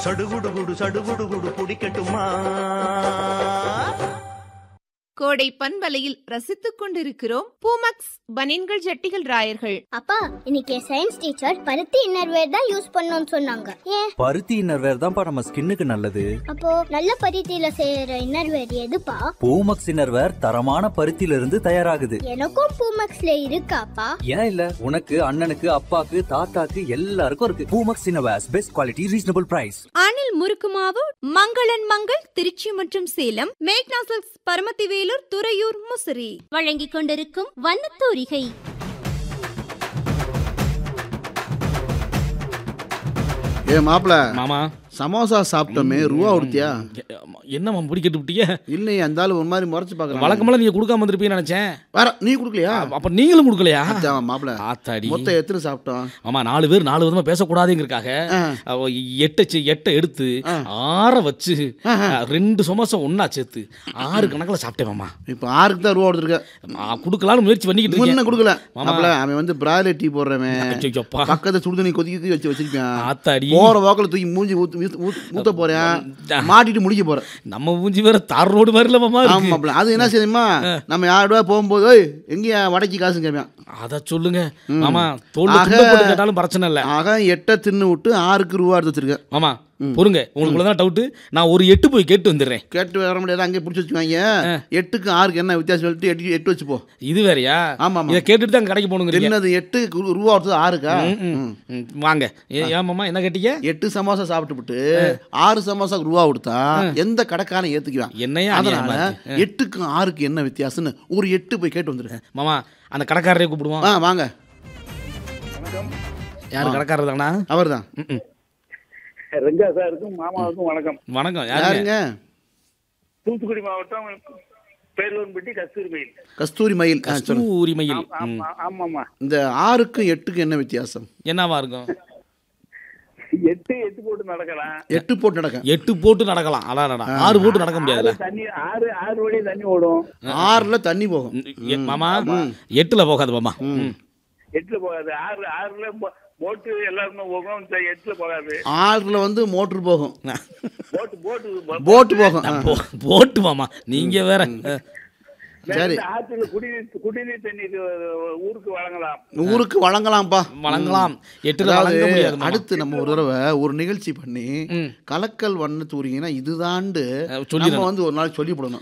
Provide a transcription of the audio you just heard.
சடுகுடு சடுகுடு குடு குடிக்கட்டுமா கோடை பண்பலையில் ரசித்துக் கொண்டிருக்கிறோம் பூமக்ஸ் பனின்கள் ஜட்டிகள் ராயர்கள் அப்பா இன்னைக்கு சயின்ஸ் டீச்சர் பருத்தி இன்னர்வேர் தான் யூஸ் பண்ணணும்னு சொன்னாங்க ஏன் பருத்தி இன்னர்வேர் தான்ப்பா நம்ம ஸ்கின்னுக்கு நல்லது அப்போ நல்ல பருத்தியில செய்யற இன்னர்வேர் எதுப்பா பூமக்ஸ் இன்னர்வேர் தரமான பருத்தியில இருந்து தயாராகுது எனக்கும் பூமக்ஸ்ல இருக்காப்பா ஏன் இல்ல உனக்கு அண்ணனுக்கு அப்பாக்கு தாத்தாக்கு எல்லாருக்கும் இருக்கு Poomex innerwears best quality reasonable price Anil முறுக்கு மாவு மங்களன் மங்கள் திருச்சி மற்றும் சேலம் மேக்னாசல்ஸ் பரமத்தி வேலூர் துறையூர் முசிறி வழங்கிக் கொண்டிருக்கும் வண்ணத்தூரிகை ஏ மாப்பிள மாமா சமோசா சாப்பிட்டோமே ரூபா கொடுத்தியா என்னம்மா பிடிக்கிட்டு விட்டிய இல்லையே அந்த ஆளு ஒரு மாதிரி முறைச்சு பார்க்கலாம் வழக்கமெல்லாம் நீங்க கொடுக்காம வந்திருப்பீங்கன்னு நினைச்சேன் வேற நீ கொடுக்கலையா அப்ப நீங்களும் கொடுக்கலையா அதான் மாப்பிள ஆத்தாடி மொத்தம் எத்தனை சாப்பிட்டோம் ஆமா நாலு பேர் நாலு விதமா பேசக்கூடாதுங்கிறக்காக ஆ. அவ எட்டை சி- எட்டை எடுத்து ஆற வச்சு ரெண்டு சமோசா ஒண்ணா சேர்த்து ஆறு கணக்குல சாப்பிட்டேன் மாமா இப்போ ஆறுக்கு தான் ரூபா கொடுத்துருக்க ஆ, கொடுக்கலாம்னு முயற்சி பண்ணிக்கிட்டு முன்ன இருக்கேன் கொடுக்கல மாமா. மாப்பிள அவன் வந்து பிராய்லர் டீ போடுறவன் ஐயோப்பா. பக்கத்துல சுடுதண்ணி கொதிக்க கொதிக்க வச்சு வச்சிருப்பான் ஆத்தாடி போற வாக்குல தூக்கி மூஞ்சி ஊத்து ஊத்து- ஊத்து- ஊத்த போறேன் மாட்டிட்டு முடிக்க போறேன் நம்ம மூஞ்சி வேற தார் ரோடு மாதிரி இல்ல மாமா ஆமா இருக்கு மாப்பிள அது என்ன செய்யுமா நம்ம யார் ரூபா போகும்போது "ஏய், எங்கேயா வடக்கி காசு கேட்பான் அத சொல்லுங்க மாமா தோல்ல ஆக- துண்டை போட்டு கேட்டாலும் பிரச்சனை இல்ல ஆக எட்டை தின்னு விட்டு ஆறுக்கு ரூபா எடுத்து வச்சிருக்கேன் மாமா பொறுங்க உங்களுக்கு தான் டவுட்டு நான் ஒரு எட்டு போய் கேட்டு வந்துடுறேன் கேட்டு வர முடியாது அங்கே பிடிச்சி வச்சுக்குவாங்க எட்டுக்கு ஆறுக்கு என்ன வித்தியாசம் சொல்லிட்டு எட்டு எட்டு வச்சு போ இது வேறயா ஆமா, ஆமா. இதை கேட்டுட்டு தான் கடைக்கு போகணுங்கிறீங்க என்னது எட்டு கு- ரூபா கொடுத்தது ஆறுக்கா ம். ம், வாங்க ஏ- ஏன் மாமா என்ன கேட்டீங்க எட்டு சமோசா சாப்பிட்டுவிட்டு ஆறு சமோசாக்கு ரூபா கொடுத்தா எந்த கடைக்காரன் ஏத்துக்குவான் என்னையா அதனால அநியாயமா இருக்கு? எட்டுக்கும் ஆறுக்கு என்ன வித்தியாசம்னு ஒரு எட்டு போய் கேட்டு வந்துரு மாமா அந்த கடைக்காரரே கூப்பிடுவோம் ஆ வாங்க யார் கடைக்காரர் தானா அவர்தான் ரெங்கா சாருக்கும் மாமாவுக்கும் வணக்கம் வணக்கம் யாருங்க யாருங்க தூத்துக்குடி மாவட்டம் பேரூர்பட்டி கஸ்தூரி மயில் கஸ்தூரி மயில் ஆ, சொல்லுங்க கஸ்தூரி மயில் ம். ஆமா ஆமாம்மா இந்த ஆறுக்கும் எட்டுக்கும் என்ன வித்தியாசம் என்னவா இருக்கும் எட்டு எட்டு போட்டு நடக்கலாம் எட்டு போட்டு நடக்க எட்டு போட்டு நடக்கலாம் அடாடா ஆறு போட்டு நடக்க முடியாதுல்ல தண்ணி ஆறு ஆறு வழியே தண்ணி ஓடும் ஆறுல தண்ணி போகும் எ- மாமா எட்டுல போகாது மாமா ம். எட்டுல போகாது ஆறு ஆறுல போ- போட்டு எல்லாருமே போகும் இந்த எட்டுல போகாது ஆறுல வந்து மோட்டர் போகும் போட்டு போட்டு போ- போட்டு போகும் ஆ. போ- போட்டு மாமா நீங்க வேற சரி இந்த ஆத்துல குடிநீர் குடிநீர் தண்ணி இது ஊருக்கு வழங்கலாம் ஊருக்கு வழங்கலாம்ப்பா வழங்கலாம் எட்டுல அதாவது வழங்க முடியாது மாமா. அடுத்து நம்ம ஒரு தடவை ஒரு நிகழ்ச்சி பண்ணி ம். கலக்கல் வண்ண தூரிங்கன்னா இதுதாண்டு அஹ் சொல்லிடணும். நம்ம வந்து ஒரு நாள் சொல்லி போடணும்